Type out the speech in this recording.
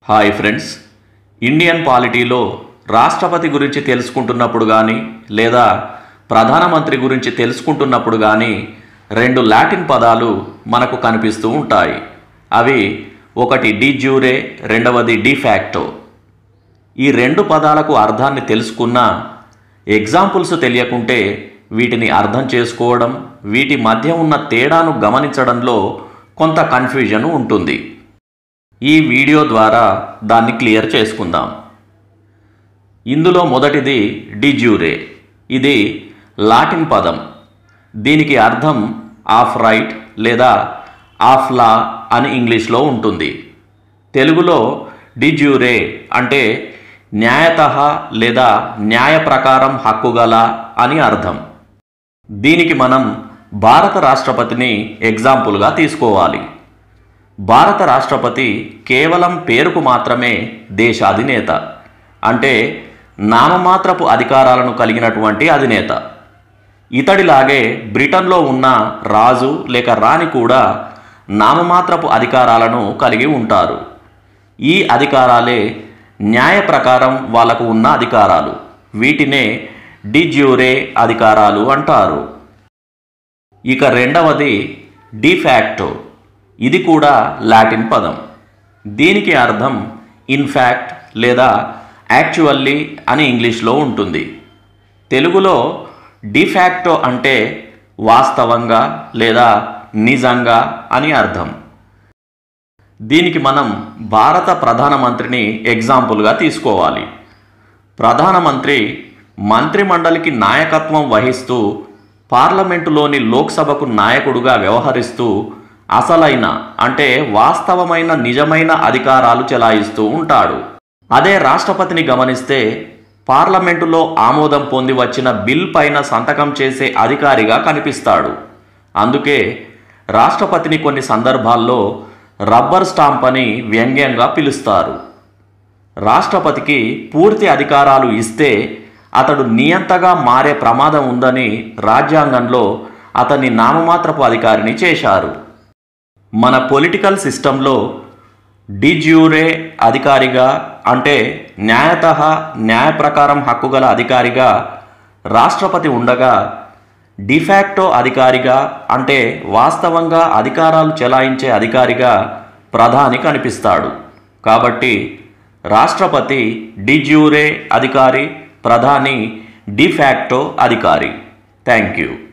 hi friends Indian పాలిటీలో రాష్ట్రపతి గురించి తెలుసుకుంటున్నప్పుడు కానీ లేదా ప్రధానమంత్రి గురించి తెలుసుకుంటున్నప్పుడు కానీ రెండు లాటిన్ పదాలు మనకు కనిపిస్తూ ఉంటాయి అవి ఒకటి డి జ్యూరే రెండవది డి ఫ్యాక్టో ఈ రెండు పదాలకు అర్థాన్ని తెలుసుకున్నా ఎగ్జాంపుల్స్ తెలియకుంటే వీటిని అర్థం చేసుకోవడం వీటి మధ్య ఉన్న తేడాను గమనించడంలో కొంత కన్ఫ్యూజన్ ఉంటుంది ఈ వీడియో ద్వారా దాన్ని క్లియర్ చేసుకుందాం ఇందులో మొదటిది డిజ్యూరే ఇది లాటిన్ పదం దీనికి అర్థం ఆఫ్ రైట్ లేదా ఆఫ్ లా అని ఇంగ్లీష్లో ఉంటుంది తెలుగులో డిజ్యూరే అంటే న్యాయత లేదా న్యాయ ప్రకారం హక్కుగల అని అర్థం దీనికి మనం భారత రాష్ట్రపతిని ఎగ్జాంపుల్గా తీసుకోవాలి భారత రాష్ట్రపతి కేవలం పేరుకు మాత్రమే దేశాధినేత అంటే నామమాత్రపు అధికారాలను కలిగినటువంటి అధినేత ఇతడిలాగే బ్రిటన్లో ఉన్న రాజు లేక రాణి కూడా నామమాత్రపు అధికారాలను కలిగి ఉంటారు ఈ అధికారాలే న్యాయ ప్రకారం వాళ్లకు ఉన్న అధికారాలు వీటినే డిజ్యూరే అధికారాలు అంటారు ఇక రెండవది డిఫాక్టో ఇది కూడా లాటిన్ పదం దీనికి అర్థం ఇన్ఫ్యాక్ట్ లేదా యాక్చువల్లీ అని ఇంగ్లీష్లో ఉంటుంది తెలుగులో డిఫాక్టో అంటే వాస్తవంగా లేదా నిజంగా అని అర్థం దీనికి మనం భారత ప్రధానమంత్రిని ఎగ్జాంపుల్గా తీసుకోవాలి ప్రధానమంత్రి మంత్రిమండలికి నాయకత్వం వహిస్తూ పార్లమెంటులోని లోక్సభకు నాయకుడుగా వ్యవహరిస్తూ అసలైన అంటే వాస్తవమైన నిజమైన అధికారాలు చెలాయిస్తూ ఉంటాడు అదే రాష్ట్రపతిని గమనిస్తే పార్లమెంటులో ఆమోదం పొంది వచ్చిన బిల్ పైన సంతకం చేసే అధికారిగా కనిపిస్తాడు అందుకే రాష్ట్రపతిని కొన్ని సందర్భాల్లో రబ్బర్ స్టాంప్ అని వ్యంగ్యంగా పిలుస్తారు రాష్ట్రపతికి పూర్తి అధికారాలు ఇస్తే అతడు నియంతగా మారే ప్రమాదం ఉందని రాజ్యాంగంలో అతన్ని నామమాత్రపు అధికారిని చేశారు మన పొలిటికల్ సిస్టంలో డిజ్యూరే అధికారిగా అంటే న్యాయత న్యాయ ప్రకారం హక్కుగల అధికారిగా రాష్ట్రపతి ఉండగా డిఫాక్టో అధికారిగా అంటే వాస్తవంగా అధికారాలు చెలాయించే అధికారిగా ప్రధాని కనిపిస్తాడు కాబట్టి రాష్ట్రపతి డిజ్యూరే అధికారి ప్రధాని డిఫాక్టో అధికారి థ్యాంక్ యూ